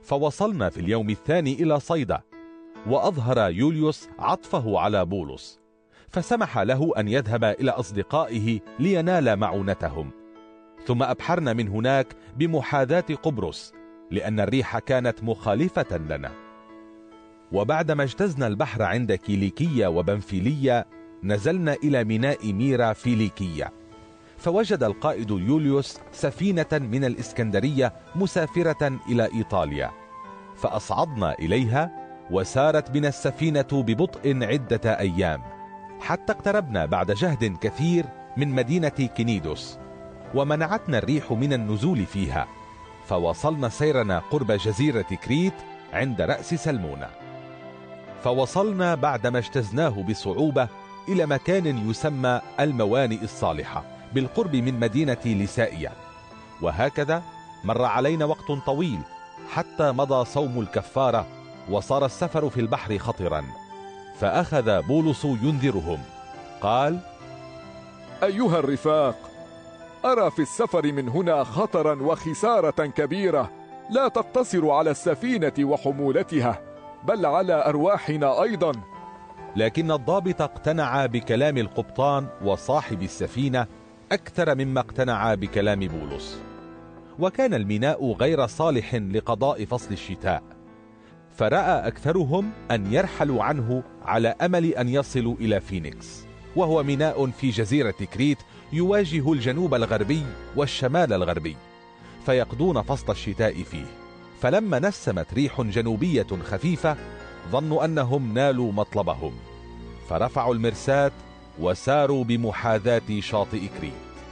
فوصلنا في اليوم الثاني إلى صيدا وأظهر يوليوس عطفه على بولس فسمح له أن يذهب إلى أصدقائه لينال معونتهم ثم أبحرنا من هناك بمحاذاة قبرص لأن الريح كانت مخالفة لنا وبعدما اجتزنا البحر عند كيليكية وبنفيلية نزلنا إلى ميناء ميرا فيليكية فوجد القائد يوليوس سفينة من الإسكندرية مسافرة إلى إيطاليا فأصعدنا إليها وسارت بنا السفينة ببطء عدة أيام حتى اقتربنا بعد جهد كثير من مدينة كنيدوس ومنعتنا الريح من النزول فيها فوصلنا سيرنا قرب جزيرة كريت عند رأس سلمونة فوصلنا بعدما اجتزناه بصعوبة إلى مكان يسمى الموانئ الصالحة بالقرب من مدينة لسائية وهكذا مر علينا وقت طويل حتى مضى صوم الكفارة وصار السفر في البحر خطرا فأخذ بولس ينذرهم قال أيها الرفاق أرى في السفر من هنا خطرا وخسارة كبيرة لا تقتصر على السفينة وحمولتها بل على أرواحنا أيضا لكن الضابط اقتنع بكلام القبطان وصاحب السفينة أكثر مما اقتنع بكلام بولس وكان الميناء غير صالح لقضاء فصل الشتاء فرأى أكثرهم أن يرحلوا عنه على أمل أن يصلوا إلى فينيكس وهو ميناء في جزيرة كريت يواجه الجنوب الغربي والشمال الغربي فيقضون فصل الشتاء فيه فلما نسمت ريح جنوبية خفيفة ظنوا أنهم نالوا مطلبهم فرفعوا المرساة وساروا بمحاذاة شاطئ كريت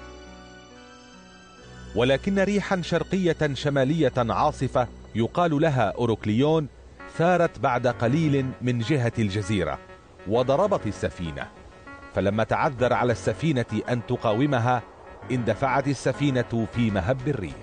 ولكن ريحا شرقية شمالية عاصفة يقال لها أوروكليون ثارت بعد قليل من جهة الجزيرة وضربت السفينة فلما تعذر على السفينة أن تقاومها اندفعت السفينة في مهب الريح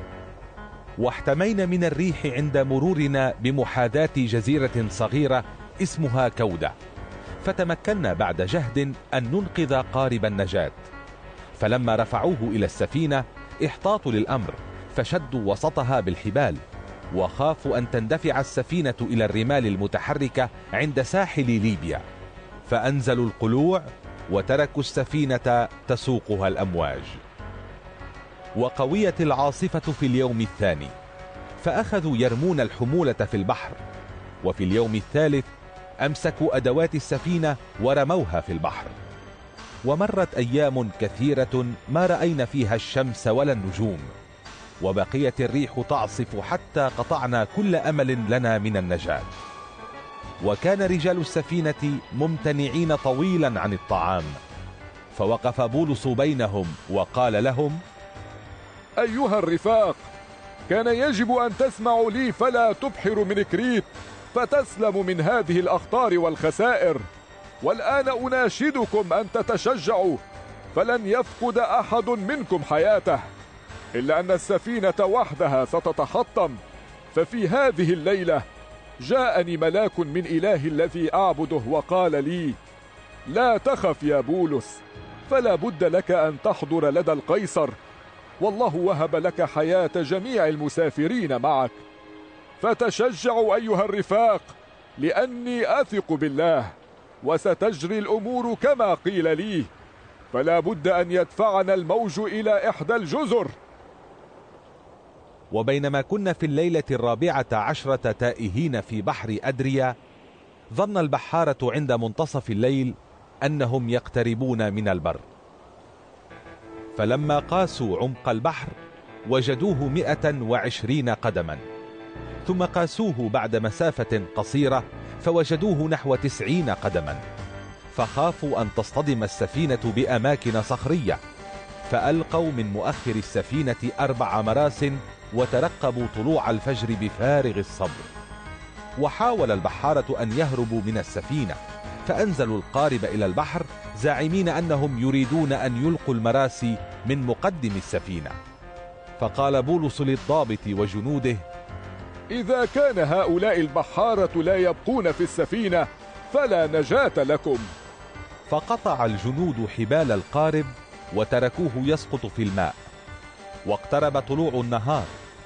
واحتمينا من الريح عند مرورنا بمحاذاة جزيرة صغيرة اسمها كودة فتمكنا بعد جهد أن ننقذ قارب النجاة فلما رفعوه إلى السفينة احتاطوا للأمر فشدوا وسطها بالحبال وخافوا أن تندفع السفينة إلى الرمال المتحركة عند ساحل ليبيا فأنزلوا القلوع وتركوا السفينة تسوقها الأمواج وقوية العاصفة في اليوم الثاني فأخذوا يرمون الحمولة في البحر وفي اليوم الثالث أمسكوا أدوات السفينة ورموها في البحر ومرت أيام كثيرة ما رأينا فيها الشمس ولا النجوم وبقيت الريح تعصف حتى قطعنا كل أمل لنا من النجاة وكان رجال السفينة ممتنعين طويلا عن الطعام فوقف بولس بينهم وقال لهم أيها الرفاق كان يجب أن تسمعوا لي فلا تبحروا من كريت فتسلموا من هذه الأخطار والخسائر والآن أناشدكم أن تتشجعوا فلن يفقد أحد منكم حياته إلا أن السفينة وحدها ستتحطم ففي هذه الليلة جاءني ملاك من إله الذي أعبده وقال لي لا تخف يا بولس فلا بد لك أن تحضر لدى القيصر والله وهب لك حياة جميع المسافرين معك فتشجعوا أيها الرفاق لأني أثق بالله وستجري الأمور كما قيل لي فلا بد أن يدفعنا الموج إلى إحدى الجزر وبينما كنا في الليلة الرابعة عشرة تائهين في بحر أدريا ظن البحارة عند منتصف الليل أنهم يقتربون من البر فلما قاسوا عمق البحر وجدوه مئة وعشرين قدما ثم قاسوه بعد مسافة قصيرة فوجدوه نحو تسعين قدما فخافوا أن تصطدم السفينة بأماكن صخرية فألقوا من مؤخر السفينة أربع مراس وترقبوا طلوع الفجر بفارغ الصبر وحاول البحارة أن يهربوا من السفينة فأنزلوا القارب إلى البحر زاعمين أنهم يريدون أن يلقوا المراسي من مقدم السفينة فقال بولس للضابط وجنوده إذا كان هؤلاء البحارة لا يبقون في السفينة فلا نجاة لكم فقطع الجنود حبال القارب وتركوه يسقط في الماء واقترب طلوع النهار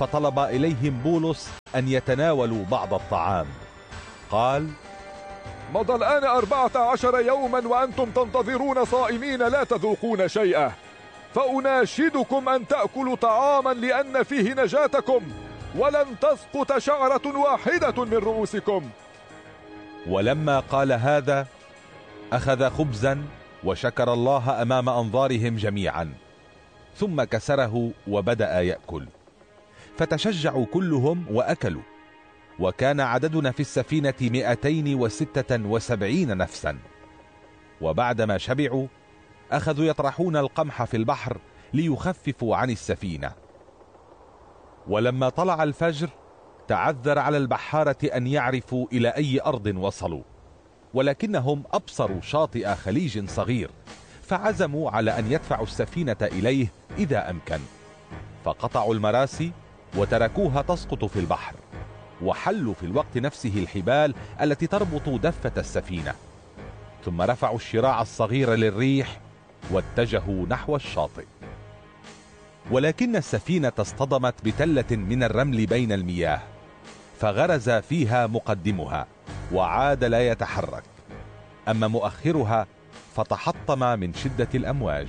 فطلب إليهم بولس أن يتناولوا بعض الطعام قال مضى الآن أربعة عشر يوما وأنتم تنتظرون صائمين لا تذوقون شيئا فأناشدكم أن تأكلوا طعاما لأن فيه نجاتكم ولن تسقط شعرة واحدة من رؤوسكم ولما قال هذا أخذ خبزا وشكر الله أمام أنظارهم جميعا ثم كسره وبدأ يأكل فتشجعوا كلهم وأكلوا وكان عددنا في السفينة مئتين وستة وسبعين نفسا وبعدما شبعوا أخذوا يطرحون القمح في البحر ليخففوا عن السفينة ولما طلع الفجر تعذر على البحارة أن يعرفوا إلى أي أرض وصلوا ولكنهم أبصروا شاطئ خليج صغير فعزموا على أن يدفعوا السفينة إليه إذا أمكن فقطعوا المراسي وتركوها تسقط في البحر وحلوا في الوقت نفسه الحبال التي تربط دفة السفينة ثم رفعوا الشراع الصغير للريح واتجهوا نحو الشاطئ ولكن السفينة اصطدمت بتلة من الرمل بين المياه فغرز فيها مقدمها وعاد لا يتحرك أما مؤخرها فتحطم من شدة الأمواج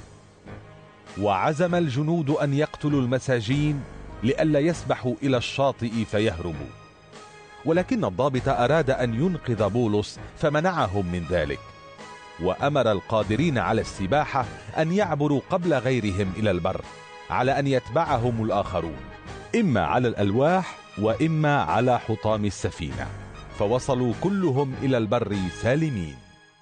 وعزم الجنود أن يقتلوا المساجين لئلا يسبحوا إلى الشاطئ فيهربوا ولكن الضابط أراد أن ينقذ بولس فمنعهم من ذلك وأمر القادرين على السباحة أن يعبروا قبل غيرهم إلى البر على أن يتبعهم الآخرون إما على الألواح وإما على حطام السفينة فوصلوا كلهم إلى البر سالمين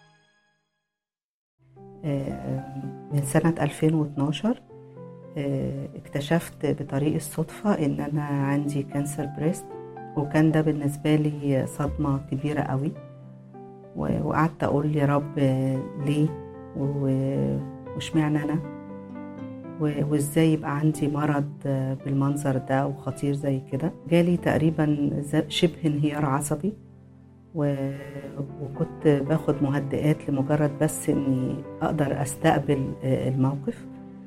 من سنة 2012 اكتشفت بطريق الصدفة إن أنا عندي كانسر بريست وكان ده بالنسبة لي صدمة كبيرة قوي وقعدت أقول يا رب ليه واشمعنى أنا وازاي يبقى عندي مرض بالمنظر ده وخطير زي كده جالي تقريبا شبه انهيار عصبي وكنت باخد مهدئات لمجرد بس اني اقدر استقبل الموقف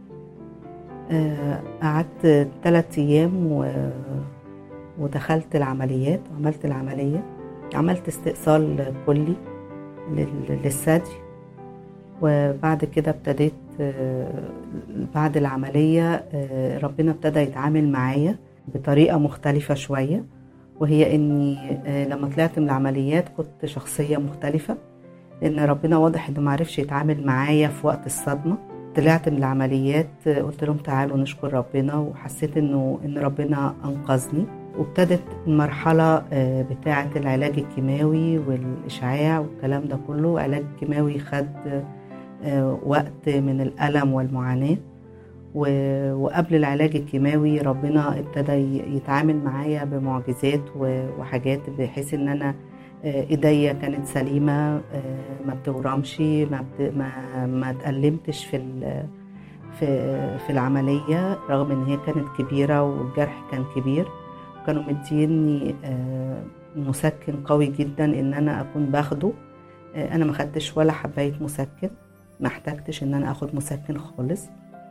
قعدت ثلاثة ايام و... ودخلت العمليات وعملت العملية عملت استئصال كلي للثدي وبعد كده ابتديت بعد العملية ربنا ابتدى يتعامل معايا بطريقة مختلفة شوية وهي اني لما طلعت من العمليات كنت شخصية مختلفة لان ربنا واضح انه معرفش يتعامل معايا في وقت الصدمة طلعت من العمليات قلت لهم تعالوا نشكر ربنا وحسيت انه ان ربنا انقذني وابتدت المرحلة بتاعة العلاج الكيماوي والإشعاع والكلام ده كله علاج كيماوي خد وقت من الألم والمعاناة وقبل العلاج الكيماوي ربنا ابتدى يتعامل معايا بمعجزات وحاجات بحيث ان انا ايديا كانت سليمه ما بتورمش ما بت ما ما اتألمتش في في في العمليه رغم ان هي كانت كبيره والجرح كان كبير كانوا مديني مسكن قوي جدا ان انا اكون باخده انا ما خدتش ولا حبايه مسكن ما احتجتش ان انا اخد مسكن خالص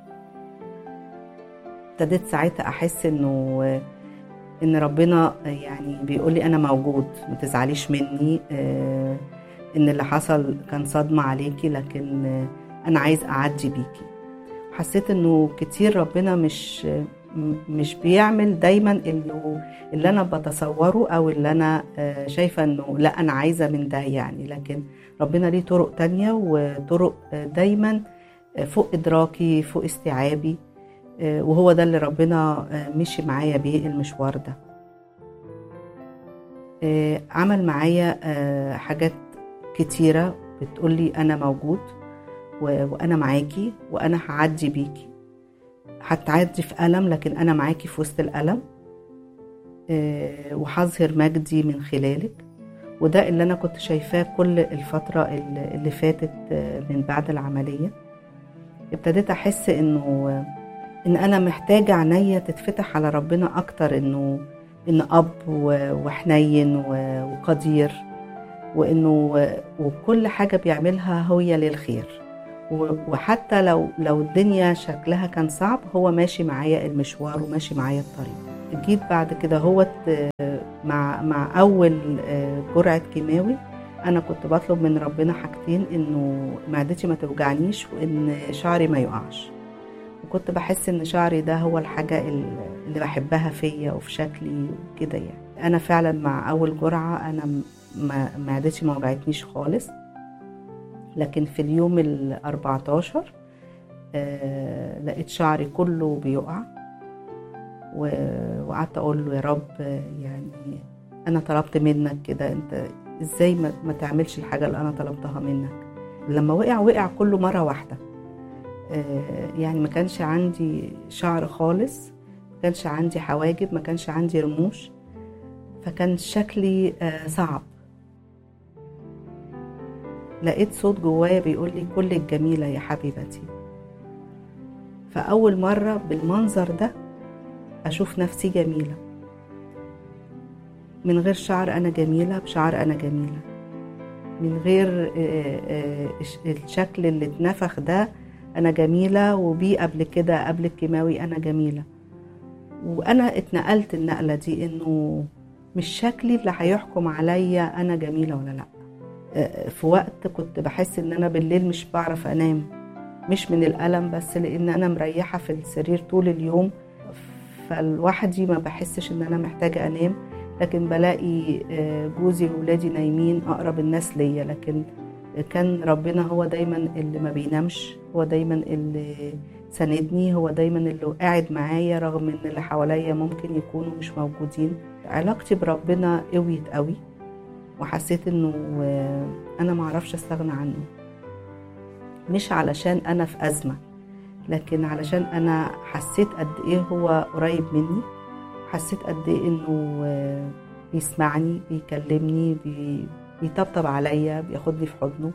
ابتديت ساعتها احس انه ان ربنا يعني بيقول لي انا موجود ما تزعليش مني ان اللي حصل كان صدمه عليكي لكن انا عايز اعدي بيكي حسيت انه كتير ربنا مش مش بيعمل دايما اللي, اللي انا بتصوره او اللي انا شايفه انه لا انا عايزه من ده يعني لكن ربنا ليه طرق تانية وطرق دايما فوق ادراكي فوق استيعابي وهو ده اللي ربنا مشي معايا بيه المشوار ده عمل معايا حاجات كتيرة بتقولي أنا موجود وأنا معاكي وأنا هعدي بيكي هتعدي في ألم لكن أنا معاكي في وسط الألم وهظهر مجدي من خلالك وده اللي أنا كنت شايفاه كل الفترة اللي فاتت من بعد العملية ابتديت أحس إنه ان انا محتاجه عينيا تتفتح على ربنا اكتر انه ان اب وحنين وقدير وانه وكل حاجه بيعملها هي للخير و- وحتى لو لو الدنيا شكلها كان صعب هو ماشي معايا المشوار وماشي معايا الطريق جيت بعد كده هو مع مع اول آه، جرعه كيماوي انا كنت بطلب من ربنا حاجتين انه معدتي ما توجعنيش وان شعري ما يقعش وكنت بحس ان شعري ده هو الحاجه ال- اللي بحبها فيا وفي شكلي وكده يعني انا فعلا مع اول جرعه انا م- ما معدتي ما وجعتنيش خالص لكن في اليوم ال 14 آه لقيت شعري كله بيقع و- وقعدت اقول له يا رب آه، يعني انا طلبت منك كده انت ازاي ما, ما تعملش الحاجه اللي انا طلبتها منك لما وقع وقع كله مره واحده آه، يعني ما كانش عندي شعر خالص ما كانش عندي حواجب ما كانش عندي رموش فكان شكلي آه، صعب لقيت صوت جوايا بيقول لي كلك جميلة يا حبيبتي فأول مرة بالمنظر ده أشوف نفسي جميلة من غير شعر أنا جميلة بشعر أنا جميلة من غير آه، آه، الش- الشكل اللي اتنفخ ده أنا جميلة وبيه قبل كده قبل الكيماوي أنا جميلة وأنا اتنقلت النقلة دي إنه مش شكلي اللي هيحكم عليا أنا جميلة ولا لأ آه، في وقت كنت بحس ان انا بالليل مش بعرف انام مش من الالم بس لان انا مريحه في السرير طول اليوم فالوحدي ما بحسش ان انا محتاجه انام لكن بلاقي آه، جوزي وولادي نايمين اقرب الناس ليا لكن كان ربنا هو دايما اللي ما بينامش هو دايما اللي ساندني هو دايما اللي قاعد معايا رغم ان اللي حواليا ممكن يكونوا مش موجودين علاقتي بربنا قويت قوي وحسيت انه آه، انا معرفش استغنى عنه مش علشان انا في ازمه لكن علشان انا حسيت قد ايه هو قريب مني حسيت قد ايه انه آه، بيسمعني بيكلمني بي- بيطبطب عليا بياخدني في حضنه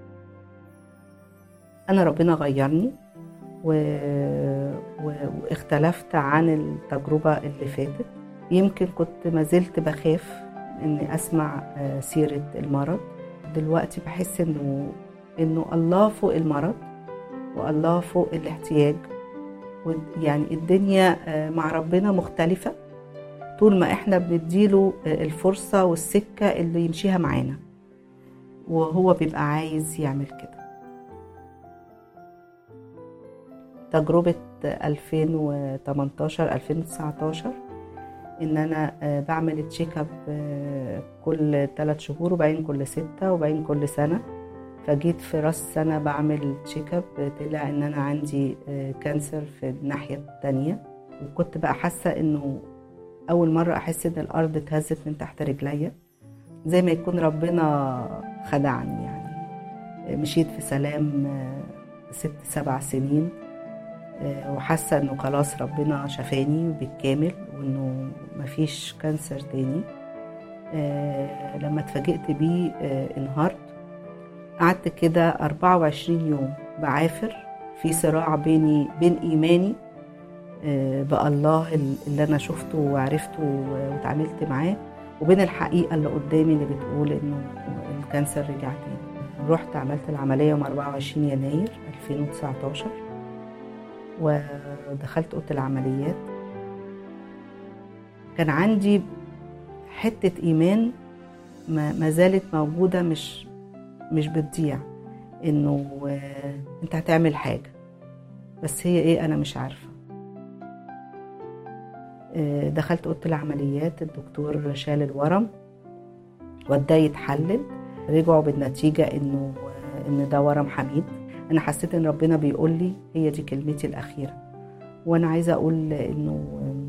انا ربنا غيرني و... و... واختلفت عن التجربه اللي فاتت يمكن كنت ما زلت بخاف اني اسمع آه، سيره المرض دلوقتي بحس انه انه الله فوق المرض والله فوق الاحتياج ود- يعني الدنيا آه، مع ربنا مختلفة طول ما احنا بنديله آه، الفرصة والسكة اللي يمشيها معانا وهو بيبقى عايز يعمل كده تجربة 2018 2019 ان انا آه، بعمل تشيك اب آه، كل ثلاث شهور وبعدين كل ستة وبعدين كل سنة فجيت في راس سنة بعمل تشيك اب طلع ان انا عندي آه، كانسر في الناحية التانية وكنت بقى حاسة انه اول مرة احس ان الارض اتهزت من تحت رجليا زي ما يكون ربنا خدعني يعني آه، مشيت في سلام آه، ست سبع سنين آه، وحاسه انه خلاص ربنا شفاني بالكامل وانه مفيش كانسر تاني آه، لما اتفاجئت بيه آه، انهارت قعدت كده 24 يوم بعافر في صراع بيني بين ايماني آه، بالله اللي انا شفته وعرفته واتعاملت معاه وبين الحقيقه اللي قدامي اللي بتقول انه الكانسر رجع تاني رحت عملت العمليه يوم 24 يناير 2019 ودخلت اوضه العمليات كان عندي حته ايمان ما ما زالت موجوده مش مش بتضيع انه آه، انت هتعمل حاجه بس هي ايه انا مش عارفه آه، دخلت اوضه العمليات الدكتور شال الورم وداه يتحلل رجعوا بالنتيجه انه آه، ان ده ورم حميد انا حسيت ان ربنا بيقول لي هي دي كلمتي الاخيره وانا عايزه اقول انه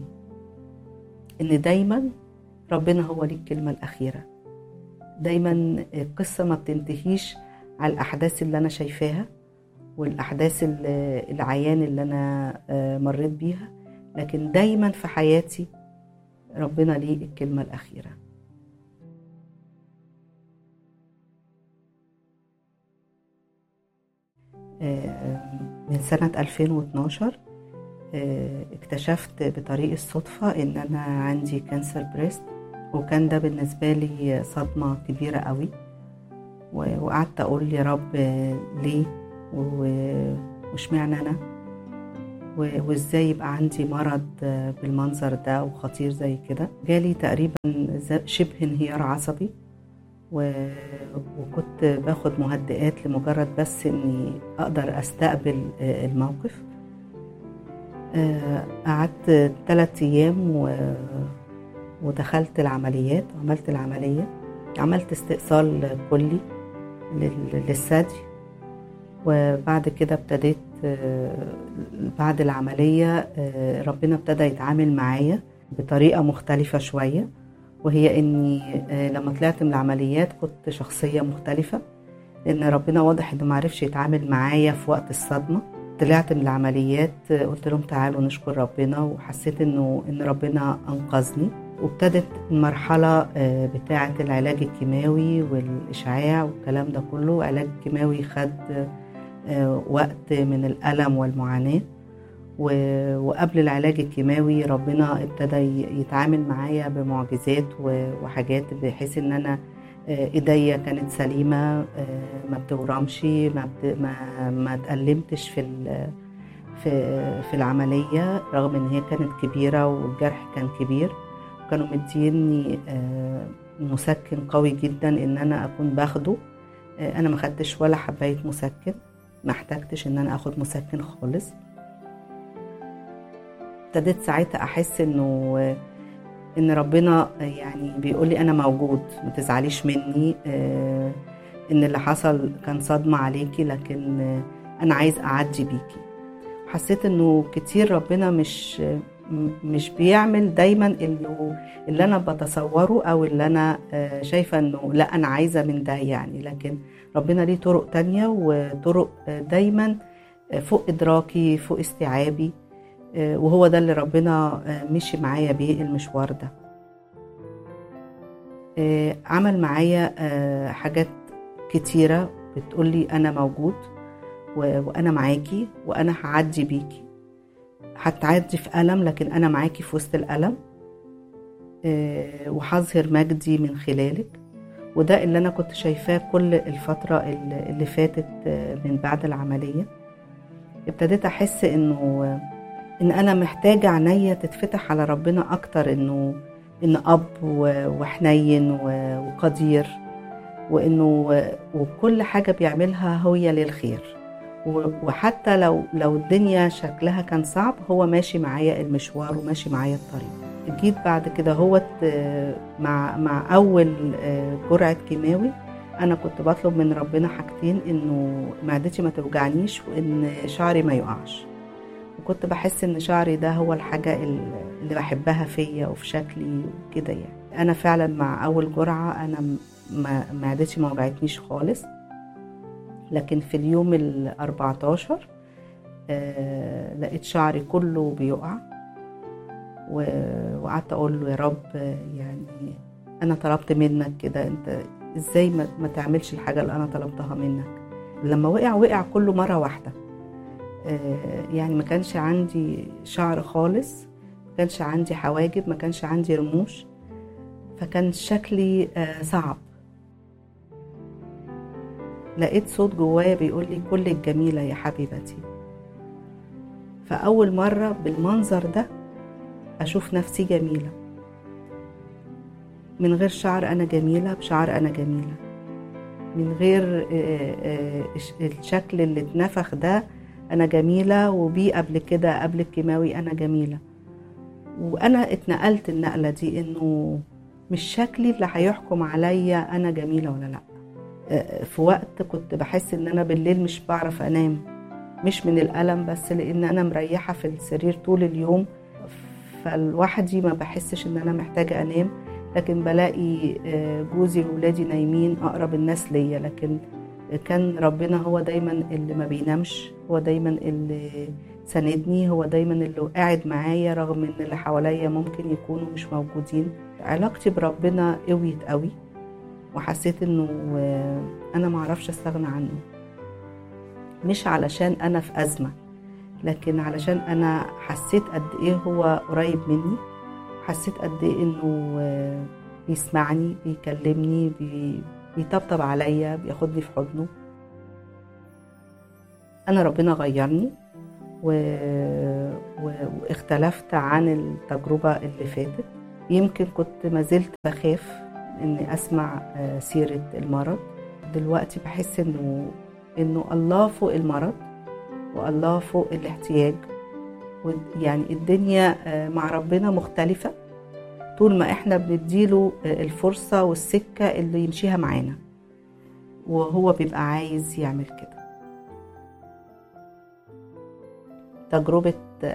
ان دايما ربنا هو ليه الكلمه الاخيره دايما القصه ما بتنتهيش على الاحداث اللي انا شايفاها والاحداث ال- العيان اللي انا آه، مريت بيها لكن دايما في حياتي ربنا ليه الكلمه الاخيره آه، من سنة 2012 آه، اكتشفت بطريق الصدفة ان انا عندي كانسر بريست وكان ده بالنسبة لي صدمة كبيرة قوي و- وقعدت اقول يا رب آه، ليه و- واشمعنى انا و- وازاي يبقى عندي مرض آه، بالمنظر ده وخطير زي كده جالي تقريبا ز- شبه انهيار عصبي و- وكنت باخد مهدئات لمجرد بس اني اقدر استقبل آه، الموقف آه، قعدت ثلاثة ايام و- ودخلت العمليات وعملت العملية عملت استئصال كلي لل- للثدي وبعد كده ابتديت آه، بعد العملية آه، ربنا ابتدى يتعامل معايا بطريقة مختلفة شوية وهي اني آه، لما طلعت من العمليات كنت شخصية مختلفة لان ربنا واضح انه معرفش يتعامل معايا في وقت الصدمة طلعت من العمليات آه، قلت لهم تعالوا نشكر ربنا وحسيت انه ان ربنا انقذني وابتدت المرحلة آه، بتاعة العلاج الكيماوي والإشعاع والكلام ده كله علاج كيماوي خد آه، وقت من الألم والمعاناة و- وقبل العلاج الكيماوي ربنا ابتدى ي- يتعامل معايا بمعجزات و- وحاجات بحيث ان انا آه، ايديا كانت سليمه آه، ما بتورمش ما بت... ما ما اتألمتش في ال... في في العمليه رغم ان هي كانت كبيره والجرح كان كبير وكانوا مديني آه، مسكن قوي جدا ان انا اكون باخده آه، انا ما خدتش ولا حبايه مسكن ما احتجتش ان انا اخد مسكن خالص ابتديت ساعتها احس انه ان ربنا يعني بيقول لي انا موجود ما تزعليش مني آه، ان اللي حصل كان صدمه عليكي لكن آه، انا عايز اعدي بيكي حسيت انه كتير ربنا مش م- مش بيعمل دايما اللي, اللي انا بتصوره او اللي انا آه، شايفه انه لا انا عايزه من ده يعني لكن ربنا ليه طرق تانية وطرق آه، دايما آه، فوق ادراكي فوق استيعابي آه، وهو ده اللي ربنا آه، مشي معايا بيه المشوار ده آه، عمل معايا آه، حاجات كتيرة بتقولي أنا موجود و- وأنا معاكي وأنا هعدي بيكي هتعدي في ألم لكن أنا معاكي في وسط الألم آه، وهظهر مجدي من خلالك وده اللي أنا كنت شايفاه كل الفترة اللي اللي فاتت آه، من بعد العملية ابتديت أحس إنه ان انا محتاجه عينيا تتفتح على ربنا اكتر انه ان اب و- وحنين و- وقدير وانه وكل حاجه بيعملها هي للخير و- وحتى لو لو الدنيا شكلها كان صعب هو ماشي معايا المشوار وماشي معايا الطريق جيت بعد كده هو مع مع اول آه، جرعه كيماوي انا كنت بطلب من ربنا حاجتين انه معدتي ما توجعنيش وان شعري ما يقعش وكنت بحس ان شعري ده هو الحاجة ال- اللي بحبها فيا وفي شكلي وكده يعني انا فعلا مع اول جرعة انا م- ما معدتي ما وجعتنيش خالص لكن في اليوم ال 14 آه لقيت شعري كله بيقع و- وقعدت اقول له يا رب آه، يعني انا طلبت منك كده انت ازاي ما, ما تعملش الحاجة اللي انا طلبتها منك لما وقع وقع كله مرة واحدة آه، يعني ما كانش عندي شعر خالص ما كانش عندي حواجب ما كانش عندي رموش فكان شكلي آه، صعب لقيت صوت جوايا بيقول لي كلك جميلة يا حبيبتي فأول مرة بالمنظر ده أشوف نفسي جميلة من غير شعر أنا جميلة بشعر أنا جميلة من غير آه، آه، الشكل اللي اتنفخ ده انا جميله وبيه قبل كده قبل الكيماوي انا جميله وانا اتنقلت النقله دي انه مش شكلي اللي هيحكم عليا انا جميله ولا لا آه، في وقت كنت بحس ان انا بالليل مش بعرف انام مش من الالم بس لان انا مريحه في السرير طول اليوم فالوحدي ما بحسش ان انا محتاجه انام لكن بلاقي آه، جوزي وولادي نايمين اقرب الناس ليا لكن كان ربنا هو دايما اللي ما بينامش هو دايما اللي ساندني هو دايما اللي قاعد معايا رغم ان اللي حواليا ممكن يكونوا مش موجودين علاقتي بربنا قويت قوي وحسيت انه آه، انا معرفش استغنى عنه مش علشان انا في ازمه لكن علشان انا حسيت قد ايه هو قريب مني حسيت قد ايه انه آه، بيسمعني بيكلمني بي بيطبطب عليا بياخدني في حضنه انا ربنا غيرني و... و... واختلفت عن التجربه اللي فاتت يمكن كنت ما زلت بخاف اني اسمع آه، سيره المرض دلوقتي بحس انه انه الله فوق المرض والله فوق الاحتياج و- يعني الدنيا آه، مع ربنا مختلفة طول ما احنا بنديله آه، الفرصة والسكة اللي يمشيها معانا وهو بيبقى عايز يعمل كده تجربة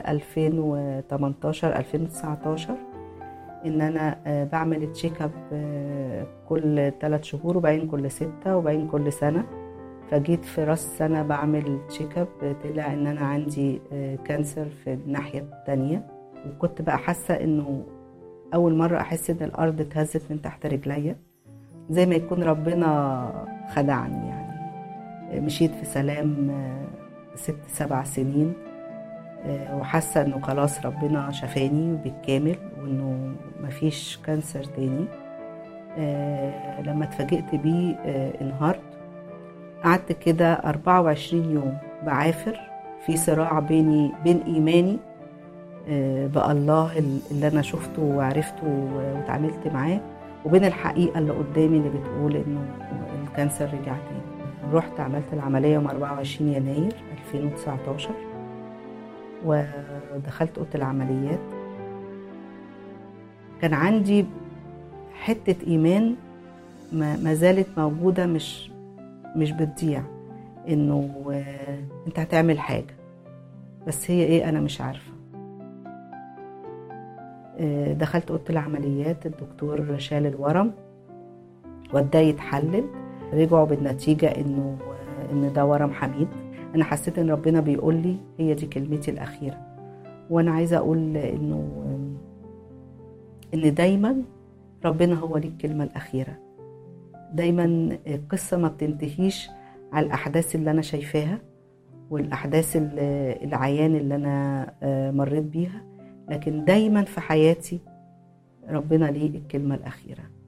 2018 2019 ان انا آه، بعمل تشيك اب آه، كل ثلاث شهور وبعدين كل ستة وبعدين كل سنة فجيت في راس سنة بعمل تشيك اب طلع ان انا عندي آه، كانسر في الناحية التانية وكنت بقى حاسة انه اول مرة احس ان الارض اتهزت من تحت رجليا زي ما يكون ربنا خدعني يعني آه، مشيت في سلام آه، ست سبع سنين آه، وحاسة انه خلاص ربنا شفاني بالكامل وانه مفيش كانسر تاني آه، لما اتفاجئت بيه آه، انهارت قعدت كده 24 يوم بعافر في صراع بيني بين إيماني آه، بالله اللي أنا شفته وعرفته واتعاملت معاه وبين الحقيقة اللي قدامي اللي بتقول إنه الكانسر رجع تاني رحت عملت العملية يوم 24 يناير 2019 ودخلت أوضة العمليات كان عندي حتة إيمان ما ما زالت موجودة مش مش بتضيع انه آه، انت هتعمل حاجة بس هي ايه انا مش عارفة آه، دخلت اوضة العمليات الدكتور شال الورم وداه يتحلل رجعوا بالنتيجة انه آه، ان ده ورم حميد انا حسيت ان ربنا بيقول لي هي دي كلمتي الاخيرة وانا عايزة اقول انه آه، ان دايما ربنا هو ليه الكلمة الاخيرة دايما القصة ما بتنتهيش على الأحداث اللي أنا شايفاها والأحداث ال- العيان اللي أنا آه، مريت بيها لكن دايما في حياتي ربنا ليه الكلمة الأخيرة